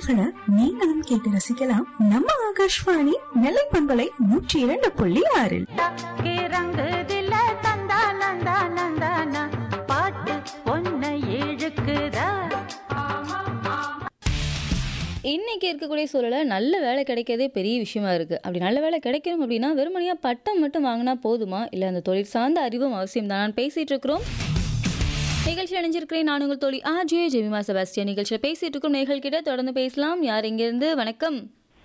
பாடல்களை நீங்களும் கேட்டு ரசிக்கலாம் நம்ம ஆகாஷ்வாணி நெல்லை பண்பலை நூற்றி இரண்டு புள்ளி ஆறில் தக்கி ரங்குதில தந்தா நந்தா நந்தானா பாட்டு பொன்னை இழுக்குதா இன்னைக்கு இருக்கக்கூடிய சூழல நல்ல வேலை கிடைக்கிறதே பெரிய விஷயமா இருக்கு அப்படி நல்ல வேலை கிடைக்கணும் அப்படின்னா வெறுமனையா பட்டம் மட்டும் வாங்கினா போதுமா இல்ல அந்த தொழில் சார்ந்த அறிவும் அவசியம் தான் பேசிட்டு இருக்கிறோம் நிகழ்ச்சியில் இணைஞ்சிருக்கிறேன் நான் உங்கள் தோழி ஆஜே ஜெமிமா செபாஸ்டியன் நிகழ்ச்சியில் பேசிட்டு இருக்கும் நேர்கள் கிட்ட தொடர்ந்து பேசலாம் யார் இருந்து வணக்கம்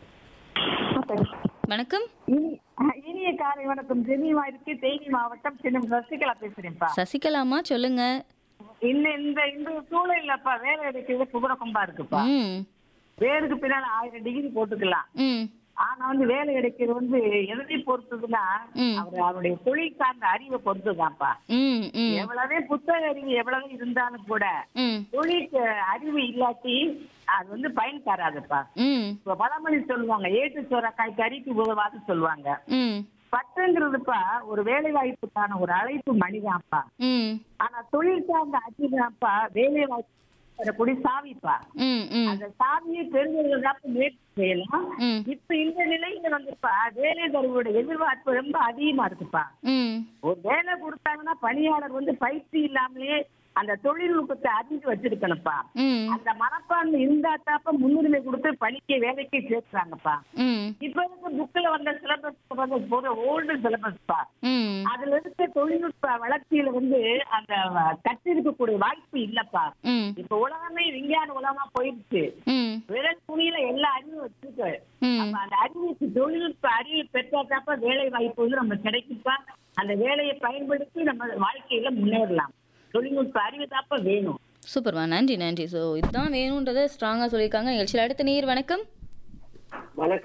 வணக்கம் இனி- இனிய காலை வணக்கம் ஜெனிவா இருக்கு தேனி மாவட்டம் சின்ன சசிகலா பேசுறேன்ப்பா சசிகலாமா சொல்லுங்க இந்த இந்த இந்த சூழல்லப்பா வேலை கிடைக்கிறது குதிரை கொம்பா இருக்குப்பா ம் வேருக்கு பின்னால ஆயிரம் டிகிரி போட்டுக்கலாம் ம் ஆனா வந்து வேலை கிடைக்கிறது வந்து எதை பொறுத்ததுன்னா ம். அவர் அவருடைய தொழில் சார்ந்த அறிவை பொறுத்துதான்ப்பா ம் ம் எவ்வளவே புத்தக அறிவு எவ்வளவு இருந்தாலும் கூட ம் தொழில் அறிவு இல்லாட்டி அது வந்து பயன் தராதுப்பா ம் இப்ப பழமொழி சொல்லுவாங்க ஏட்டு சோறக்காய் கறிக்கு உதவாது சொல்லுவாங்க ம் பட்டுங்கிறதுப்பா ஒரு வேலை வாய்ப்புக்கான ஒரு அழைப்பு மணிதான்ப்பா ம் ஆனா தொழில் சார்ந்த அறிவுதான்ப்பா வேலை வாய்ப்பு தரக்கூடிய சாவிப்பா ம் ம் அந்த சாவியை பெறுவதற்கு முயற்சி செய்யலாம் ம் இப்ப இந்த நிலையில வந்துப்பா வேலை தருவோட எதிர்பார்ப்பு ரொம்ப அதிகமா இருக்குப்பா ம் ஒரு வேலை கொடுத்தாங்கன்னா பணியாளர் வந்து பயிற்சி இல்லாமலே அந்த தொழில்நுட்பத்தை அறிஞ்சு வச்சிருக்கணும்ப்பா ம் அந்த மனப்பான்மை இருந்தா தாப்ப முன்னுரிமை கொடுத்து பணிக்கு வேலைக்கு சேர்க்கிறாங்கப்பா ம் இப்ப இருக்க புக்ல வந்த சிலபஸ் வந்து போற ஓல்டு சிலபஸ்ப்பா ம் அதுல இருக்க தொழில்நுட்ப வளர்ச்சியில வந்து அந்த கற்றிருக்கக்கூடிய வாய்ப்பு இல்லப்பா ம் இப்ப உலகமே விஞ்ஞான உலகமா போயிடுச்சு ம் விரல் துணியில எல்லா அறிவும் வச்சிருக்கு ம் அப்ப அந்த அறிவுக்கு தொழில்நுட்ப அறிவு பெற்றாக்கப்ப வேலை வாய்ப்பு வந்து நம்ம கிடைக்குப்பா அந்த வேலையை பயன்படுத்தி நம்ம வாழ்க்கையில முன்னேறலாம் தொழில்நுட்ப அறிவு தாப்ப வேணும் சூப்பர்மா நன்றி நன்றி ஸோ இதுதான் வேணுன்றதை ஸ்ட்ராங்காக சொல்லியிருக்காங்க நிகழ்ச்சியில் அடுத்த நீர் வணக்கம் வணக்கம்